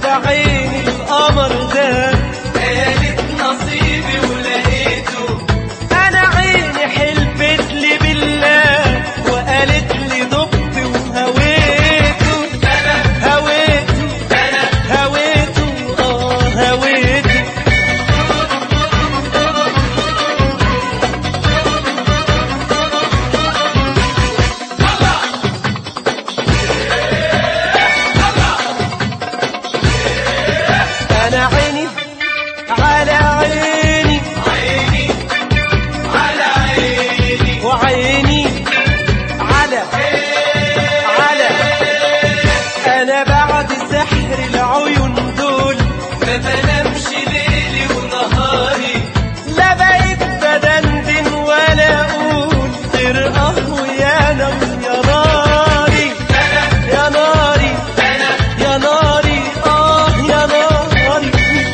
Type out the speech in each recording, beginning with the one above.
بعيني القمر ده قالت نصيبي ولقيته انا عيني حلفت لي بالله وقالت لي ضبط وهويته انا هويته انا هويته اه هويته انا عيني على عيني عيني على عيني وعيني على على انا بعد سحر العيون دول ما بنامش ليلي ونهاري لا بقيت بدندن ولا اقول غير اه يا نار يا ناري انا يا ناري انا يا ناري اه يا ناري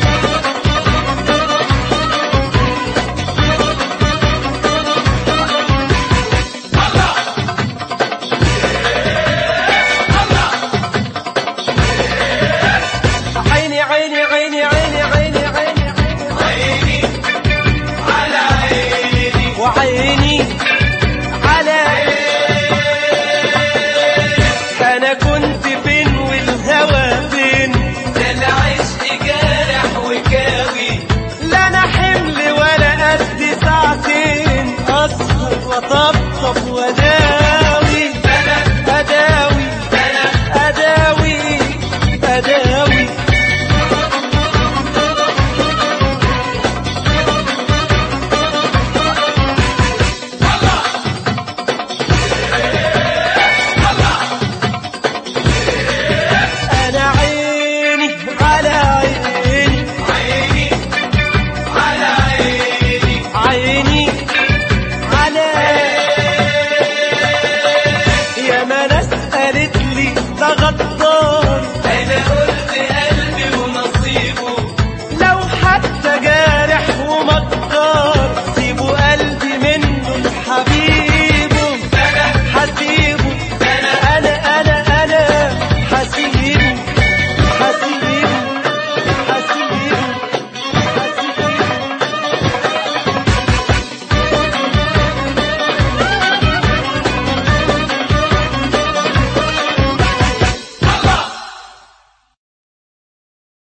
عيني عيني عيني عيني عيني عيني عيني على عيني وعيني على انا كنت فين والهوى فين ده العشق جاب